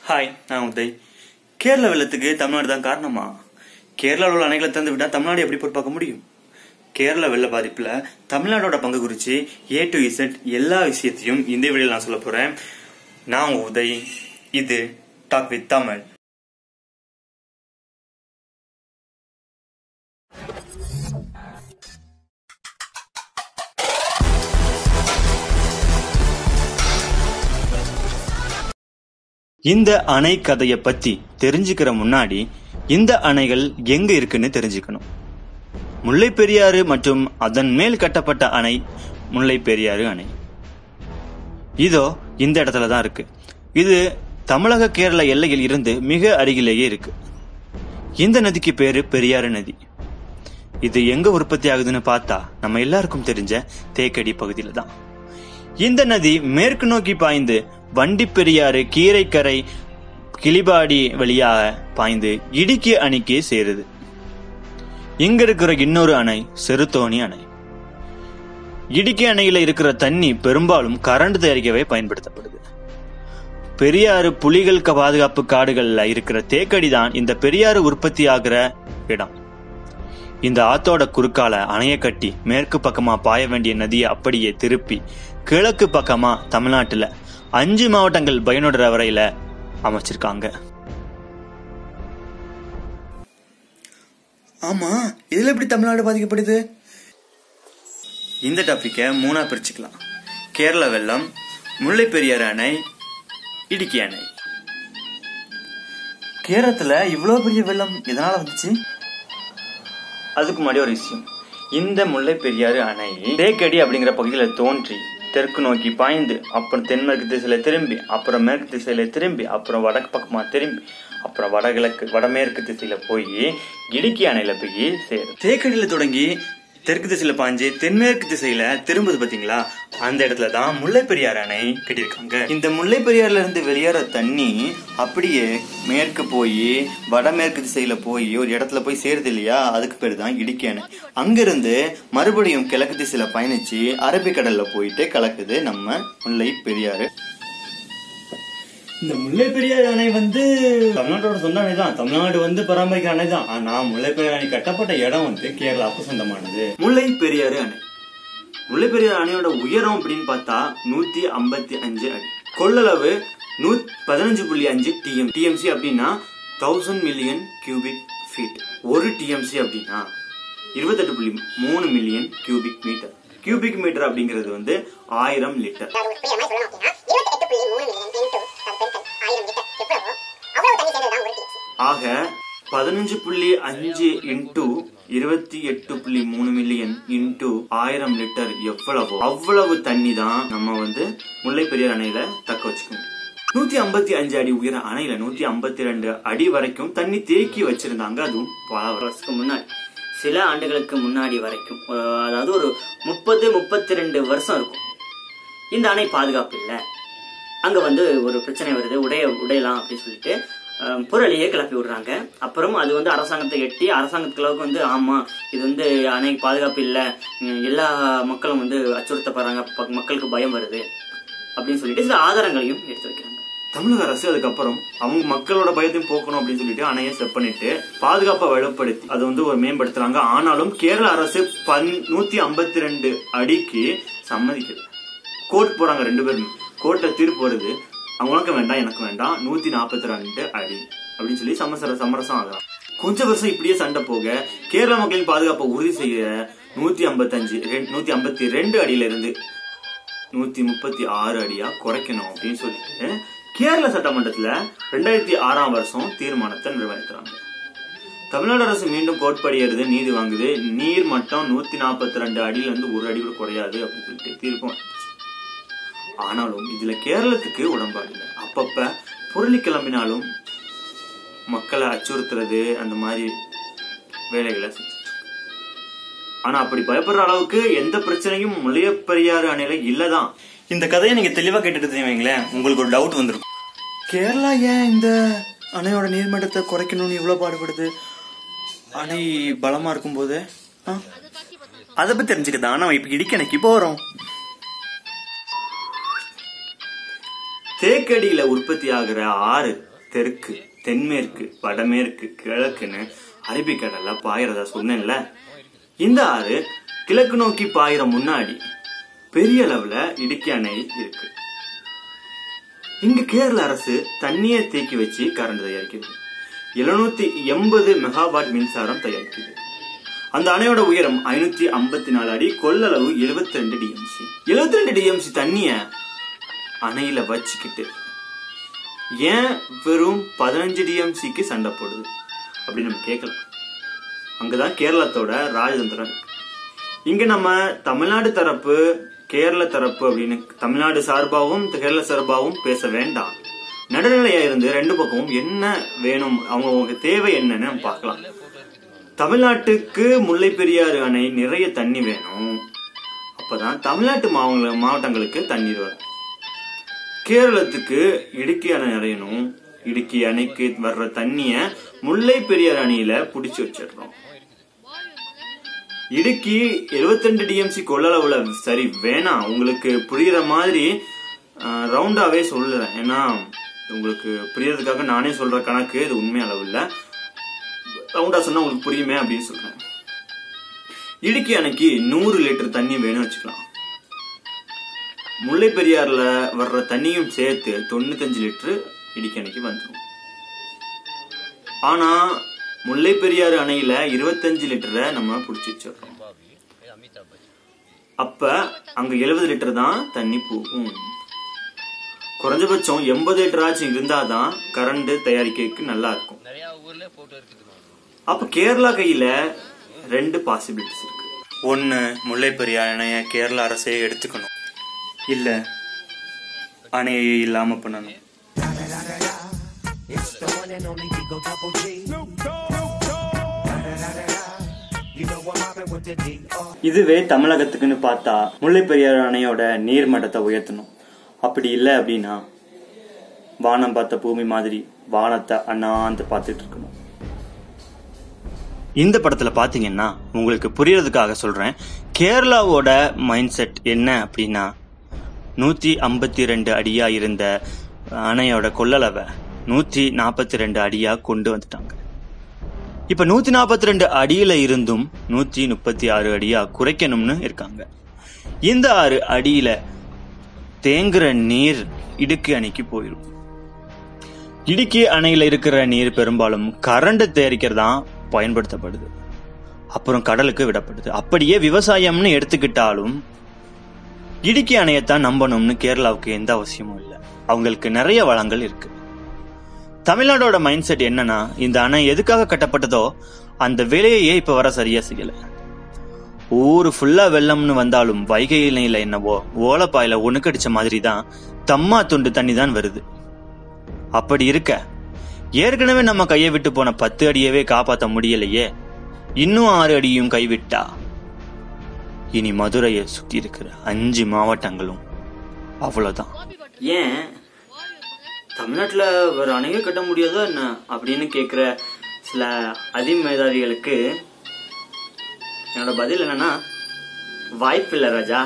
Hi நான் உதய் கேரள வெள்ளத்துக்கு தமிழ்நாடு தான் காரணமா கேரளாவில் உள்ள அணைகளை தந்து விட்டா தமிழ்நாடு எப்படி பொறுப்பாக்க முடியும் கேரள வெள்ள பாதிப்புல தமிழ்நாடோட பங்கு குறிச்சு ஏ டு இசட் எல்லா விஷயத்தையும் இந்த வீடியோல நான் சொல்ல போறேன் நான் உங்க உதய் இது டாக் வித் தமிழ் இந்த அணை கதையை பத்தி தெரிஞ்சுக்கிற முன்னாடி இந்த அணைகள் எங்க இருக்குன்னு தெரிஞ்சுக்கணும் முல்லை பெரியாறு மற்றும் அதன் மேல் கட்டப்பட்ட அணை முல்லை பெரியாறு அணை இதோ இந்த இடத்துல தான் இருக்கு இது தமிழக கேரள எல்லையில் இருந்து மிக அருகிலேயே இருக்கு இந்த நதிக்கு பேரு பெரியாறு நதி இது எங்க உற்பத்தி ஆகுதுன்னு பார்த்தா நம்ம எல்லாருக்கும் தெரிஞ்ச தேக்கடி பகுதியில தான் இந்த நதி மேற்கு நோக்கி பாய்ந்து வண்டி பெரியாறு கீரைக்கரை கிளிபாடி வழியாக பாய்ந்து இடுக்கி அணைக்கு சேருது இங்க இருக்கிற இன்னொரு அணை செருத்தோணி அணை இடுக்கி அணையில இருக்கிற தண்ணி பெரும்பாலும் கரண்ட் தயாரிக்கவே பயன்படுத்தப்படுது பெரியாறு புலிகள் க- பாதுகாப்பு காடுகள்ல இருக்கிற தேக்கடி தான் இந்த பெரியாறு உற்பத்தி ஆகிற இடம் இந்த ஆத்தோட குறுக்கால அணைய கட்டி மேற்கு பக்கமா பாய வேண்டிய நதியை அப்படியே திருப்பி கிழக்கு பக்கமா தமிழ்நாட்டுல அஞ்சு மாவட்டங்கள் பயனுடுற வரையில அமைச்சிருக்காங்க ஆமா இதுல எப்படி தமிழ்நாடு பாதிக்கப்படுது இந்த டாபிக்கை மூணா பிரிச்சுக்கலாம் கேரள வெள்ளம் முல்லை பெரியாறு அணை இடுக்கி அணை கேரளத்துல இவ்வளவு பெரிய வெள்ளம் எதனால வந்துச்சு அதுக்கு முன்னாடி ஒரு விஷயம் இந்த முல்லை பெரியாறு அணை தேக்கடி அப்படிங்கிற பகுதியில தோன்றி தெற்கு நோக்கி பாய்ந்து அப்புறம் தென்மேற்கு திசையில திரும்பி அப்புறம் மேற்கு திசையில திரும்பி அப்புறம் வடக்கு பக்கமா திரும்பி அப்புறம் வடகிழக்கு வடமேற்கு திசையில போய் இடுக்கி அணையில போய் சேரும் தேக்கடியில தொடங்கி தெற்கு திசையில பாஞ்சு தென்மேற்கு திசையில திரும்புது பாத்தீங்களா அந்த இடத்துல தான் முல்லை பெரியாறு அணை கட்டியிருக்காங்க இந்த முல்லை பெரியாறுல இருந்து வெளியேற தண்ணி அப்படியே மேற்கு போய் வடமேற்கு திசையில போய் ஒரு இடத்துல போய் சேருது இல்லையா அதுக்கு பேர் தான் இடுக்கி அணை அங்கிருந்து மறுபடியும் கிழக்கு திசையில பயணிச்சு அரபிக்கடல்ல போயிட்டு கலக்குது நம்ம முல்லை பெரியாறு இந்த முல்லை பெரியாறு அணை வந்து தமிழ்நாட்டோட சொந்த அணை தான் தமிழ்நாடு வந்து பராமரிக்கிற அணை தான் ஆனா முல்லை பெரியாறு அணை கட்டப்பட்ட இடம் வந்து கேரளாவுக்கு சொந்தமானது முல்லை பெரியாறு அணை முல்லை பெரியாறு அணையோட உயரம் அப்படின்னு பார்த்தா நூத்தி ஐம்பத்தி அஞ்சு அடி கொள்ளளவு நூ பதினஞ்சு புள்ளி அஞ்சு டிஎம் டிஎம்சி அப்படின்னா தௌசண்ட் மில்லியன் கியூபிக் ஃபீட் ஒரு டிஎம்சி அப்படின்னா இருபத்தெட்டு புள்ளி மூணு million cubic metre cubic metre அப்படிங்கிறது வந்து ஆயிரம் லிட்டர் நான் உங்களுக்கு புரியாம சொல்லணும் அப்படின்னா இருபத்தெட்டு புள்ளி மூணு மில்லியன் இன்டூ அது பெருக்கல் ஆயிரம் லிட்டர் எவ்வளவோ அவ்வளவு தண்ணி சேர்ந்தது தான் ஒரு டிஎம்சி ஆக பதினஞ்சு புள்ளி அஞ்சு இன்டூ இருபத்தி எட்டு புள்ளி மூணு மில்லியன் இன்டூ ஆயிரம் லிட்டர் எவ்வளவோ அவ்வளவு தண்ணி தான் நம்ம வந்து முல்லை பெரியார் அணையில தக்க வச்சுக்கணும் நூத்தி ஐம்பத்தி அஞ்சு அடி உயர அணையில நூத்தி ஐம்பத்தி ரெண்டு அடி வரைக்கும் தண்ணி தேக்கி வச்சிருந்தாங்க அதுவும் பல வருஷத்துக்கு முன்னாடி சில ஆண்டுகளுக்கு முன்னாடி வரைக்கும் அஹ் அதாவது ஒரு முப்பது முப்பத்தி ரெண்டு வருஷம் இருக்கும் இந்த அணை பாதுகாப்பு இல்லை அங்க வந்து ஒரு பிரச்சனை வருது உடைய உடையலாம் அப்படின்னு சொல்லிட்டு அஹ், புரளியே கிளப்பி விடுறாங்க அப்புறம் அது வந்து அரசாங்கத்தை எட்டி அரசாங்கத்துக்கு வந்து ஆமா இது வந்து அணை பாதுகாப்பு இல்லை உம், எல்லா மக்களும் வந்து அச்சுறுத்தப்படுறாங்க ப- மக்களுக்கு பயம் வருது அப்படின்னு சொல்லிட்டு சில ஆதாரங்களையும் எடுத்து வைக்கிறாங்க தமிழக அரசு அதுக்கப்புறம் அவங்க மக்களோட பயத்தையும் போக்கணும் அப்படின்னு சொல்லிட்டு அணையை செட் பண்ணிட்டு பாதுகாப்பை வலுப்படுத்தி அதை வந்து ஒரு மேம்படுத்துறாங்க ஆனாலும் கேரள அரசு பன் நூத்தி ஐம்பத்தி ரெண்டு அடிக்கு சம்மதிக்குது கோர்ட் போறாங்க ரெண்டு பேரும் கோர்ட்ல தீர்ப்பு வருது அவங்களுக்கு வேண்டாம் எனக்கு வேண்டாம் நூத்தி நாற்பத்தி ரெண்டு அடி அப்படின்னு சொல்லி சமசர சமரசம் ஆகலாம் கொஞ்ச வருஷம் இப்படியே சண்டை போக கேரள மக்களின் பாதுகாப்பை உறுதி செய்ய நூத்தி ஐம்பத்தஞ்சு நூத்தி ஐம்பத்தி ரெண்டு அடியில இருந்து நூத்தி முப்பத்தி ஆறு அடியா குறைக்கணும் அப்படின்னு சொல்லிட்டு கேரள சட்டமன்றத்துல ரெண்டாயிரத்தி ஆறாம் வருஷம் தீர்மானத்தை நிறைவேற்றுறாங்க தமிழ்நாடு அரசு மீண்டும் கோட்படியறது நீதி வாங்குது நீர் மட்டம் நூத்தி நாற்பத்தி ரெண்டு அடியில இருந்து ஒரு அடி கூட குறையாது அப்படின்னு சொல்லிட்டு தீர்ப்பு வந்துச்சு. ஆனாலும் இதுல கேரளத்துக்கு உடன்பாடு இல்லை அப்பப்ப பொருளி கிளம்பினாலும் மக்களை அச்சுறுத்துறது அந்த மாதிரி வேலைகளை செஞ்சுட்டு இருக்கு. ஆனா அப்படி பயப்படுற அளவுக்கு எந்த பிரச்சனையும் முல்லைய பெரியாறு அணையில இல்லதான் இந்த கதையை நீங்க தெளிவா கேட்டுட்டு வைங்களேன் உங்களுக்கு ஒரு டவுட் வந்துடும் கேரளா ஏன் இந்த அணையோட நீர்மட்டத்தை குறைக்கணும்னு இவ்வளவு பாடுபடுது அணை பலமா இருக்கும்போது ஆ? அதை பத்தி தெரிஞ்சுக்கதான் நம்ம இப்ப இடிக்கணைக்கு போறோம் தேக்கடியில உற்பத்தி ஆகிற ஆறு தெற்கு தென்மேற்கு வடமேற்கு கிழக்குன்னு அரபிக்கடல்ல பாயிறதா சொன்னேன்ல இந்த ஆறு கிழக்கு நோக்கி பாயிற முன்னாடி பெரிய அளவுல இடுக்கி அணை இருக்கு இங்க கேரள அரசு தண்ணியை தேக்கி வச்சு கரண்ட் தயாரிக்குது எழுநூத்தி எண்பது மெகாவாட் மின்சாரம் தயாரிக்குது அந்த அணையோட உயரம் ஐநூத்தி ஐம்பத்தி நாலு அடி கொள்ளளவு 72 ரெண்டு டிஎம்சி எழுபத்தி ரெண்டு டிஎம்சி தண்ணிய அணையில வச்சுக்கிட்டு ஏன் வெறும் பதினஞ்சு டிஎம்சிக்கு சண்டை போடுது அப்படின்னு நம்ம கேட்கலாம் அங்கதான் கேரளத்தோட ராஜதந்திரம் இருக்கு இங்க நம்ம தமிழ்நாடு தரப்பு கேரள தரப்பு அப்படின்னு தமிழ்நாடு சார்பாகவும் கேரள சார்பாகவும் பேச வேண்டாம் நடுநிலையா இருந்து ரெண்டு பக்கமும் என்ன வேணும் அவங்க அவங்க தேவை என்னன்னு நம்ம பார்க்கலாம் தமிழ்நாட்டுக்கு முல்லை பெரியாறு அணை நிறைய தண்ணி வேணும் அப்பதான் தமிழ்நாட்டு மாவட்ட மாவட்டங்களுக்கு தண்ணீர் வரும் கேரளத்துக்கு இடுக்கி அணை நிறையணும் இடுக்கி அணைக்கு வர்ற தண்ணிய முல்லை பெரியாறு அணையில புடிச்சு வச்சிடுறோம் இடுக்கி 72 டிஎம்சி கொள்ளளவுல சரி வேணாம் உங்களுக்கு புரியுற மாதிரி ரவுண்டாவே சொல்லுறேன் ஏன்னா உங்களுக்கு புரியறதுக்காக நானே சொல்ற கணக்கு இது உண்மை அளவு இல்ல ரவுண்டா சொன்னா உங்களுக்கு புரியுமே அப்படின்னு சொல்றேன் இடுக்கி அணைக்கு நூறு லிட்டர் தண்ணி வேணும் வச்சுக்கலாம் முல்லை பெரியாறுல வர்ற தண்ணியும் சேர்த்து தொண்ணூத்தஞ்சு லிட்டர் இடுக்கி அணைக்கு வந்துடும் ஆனா முல்லை பெரியாறு அணையில இருபத்தஞ்சு லிட்டரை நம்ம புடிச்சு வச்சிடுறோம் அப்ப அங்க எழுபது லிட்டர் தான் தண்ணி போகும் குறைஞ்சபட்சம் எண்பது லிட்டர் ஆச்சும் இருந்தாதான் கரண்ட் தயாரிக்கிறதுக்கு நல்லா இருக்கும் அப்ப கேரளா கையில ரெண்டு பாசிபிலிட்டிஸ் இருக்கு ஒன்று முல்லை பெரியார் அணையை கேரள அரசே எடுத்துக்கணும் இல்லை அணையை இல்லாமல் பண்ணணும் இதுவே தமிழகத்துக்குன்னு பார்த்தா முல்லை பெரியாறு அணையோட நீர்மட்டத்தை உயர்த்தணும் அப்படி இல்லை அப்படின்னா வானம் பார்த்த பூமி மாதிரி வானத்தை அண்ணாந்து பார்த்துட்டு இருக்கணும் இந்த படத்துல பாத்தீங்கன்னா உங்களுக்கு புரியறதுக்காக சொல்றேன் கேரளாவோட மைண்ட் செட் என்ன அப்படின்னா நூத்தி ஐம்பத்தி ரெண்டு அடியா இருந்த அணையோட கொள்ளளவை நூத்தி நாற்பத்தி ரெண்டு அடியா கொண்டு வந்துட்டாங்க இப்ப நூத்தி நாற்பத்தி ரெண்டு அடியில இருந்தும் நூத்தி முப்பத்தி ஆறு அடியா குறைக்கணும்னு இருக்காங்க இந்த ஆறு அடியில தேங்குற நீர் இடுக்கு அணைக்கு போயிடும் இடுக்கி அணையில இருக்கிற நீர் பெரும்பாலும் கரண்ட் தயாரிக்கிறதா பயன்படுத்தப்படுது அப்புறம் கடலுக்கு விடப்படுது அப்படியே விவசாயம்னு எடுத்துக்கிட்டாலும் இடுக்கி அணையத்தான் நம்பணும்னு கேரளாவுக்கு எந்த அவசியமும் இல்லை அவங்களுக்கு நிறைய வளங்கள் இருக்கு தமிழ்நாடோட மைண்ட் செட் என்னன்னா இந்த அணை எதுக்காக கட்டப்பட்டதோ அந்த வேலையே இப்ப வர சரியா செய்யல ஊரு ஃபுல்லா வெள்ளம்னு வந்தாலும் வைகை இலையில என்னவோ ஓலப்பாயில ஒணுக்கடிச்ச மாதிரி தான் தம்மா துண்டு தண்ணி தான் வருது அப்படி இருக்க ஏற்கனவே நம்ம கையை விட்டு போன பத்து அடியவே காப்பாத்த முடியலையே இன்னும் ஆறு அடியும் கைவிட்டா இனி மதுரையை சுத்தி இருக்கிற அஞ்சு மாவட்டங்களும் அவ்வளவுதான் ஏன் தமிழ்நாட்டுல வேற அணையே கட்ட முடியாதா என்ன அப்படின்னு கேக்குற சில அதிமேதாவிகளுக்கு என்னோட பதில் என்னன்னா வாய்ப்பில்லை ராஜா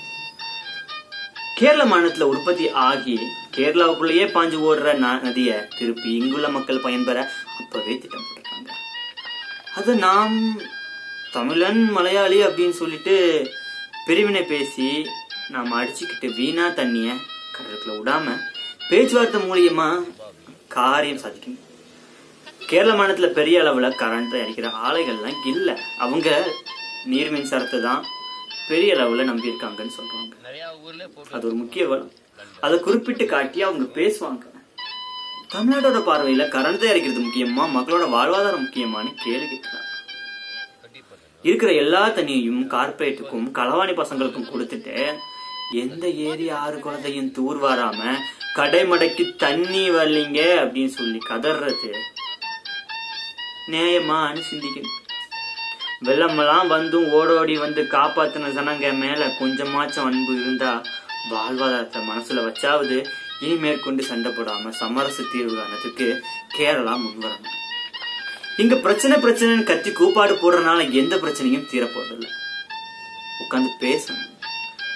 கேரள மாநிலத்துல உற்பத்தி ஆகி கேரளாவுக்குள்ளேயே பாஞ்சு ஓடுற ந- நதிய திருப்பி இங்குள்ள மக்கள் பயன்பெற அப்பவே திட்டம் போட்டிருக்காங்க அது நாம் தமிழன் மலையாளி அப்படின்னு சொல்லிட்டு பிரிவினை பேசி நாம அடிச்சுக்கிட்டு வீணா தண்ணிய கடலுக்குள்ள விடாம பேச்சுவார்த்தை மூலியமா காரியம் சாதிக்கணும் கேரள மாநிலத்துல பெரிய அளவுல கரண்ட் அடிக்கிற ஆலைகள்லாம் இல்ல அவங்க நீர் மின்சாரத்தை தான் பெரிய அளவுல நம்பி இருக்காங்கன்னு சொல்றாங்க அது ஒரு முக்கிய வளம் அதை குறிப்பிட்டு காட்டி அவங்க பேசுவாங்க தமிழ்நாட்டோட பார்வையில கரண்ட் தயாரிக்கிறது முக்கியமா மக்களோட வாழ்வாதாரம் முக்கியமான்னு கேள்வி கேட்கலாம் இருக்கிற எல்லா தண்ணியையும் கார்பரேட்டுக்கும் களவாணி பசங்களுக்கும் கொடுத்துட்டு எந்த ஏரி ஆறு குழந்தையும் தூர் வராம கடைமடைக்கு தண்ணி வரலீங்க அப்படின்னு சொல்லி கதறது நியாயமான்னு சிந்திக்கணும் வெள்ளமெல்லாம் வந்தும் ஓடோடி வந்து காப்பாத்தின ஜனங்க மேல கொஞ்சமாச்சும் அன்பு இருந்தா வாழ்வாதாரத்தை மனசுல வச்சாவது இனி மேற்கொண்டு சண்டை போடாம சமரச தீர்வு காணத்துக்கு கேரளா முன்வரணும் இங்க பிரச்சனை பிரச்சனைன்னு கத்தி கூப்பாடு போடுறதுனால எந்த பிரச்சனையும் தீர போறதில்ல உட்காந்து பேசணும்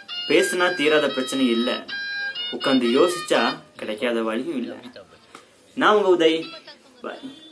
பேசுனா தீராத பிரச்சனை இல்ல உட்காந்து யோசிச்சா கிடைக்காத வழியும் இல்ல நான் உங்க உதய் பாய்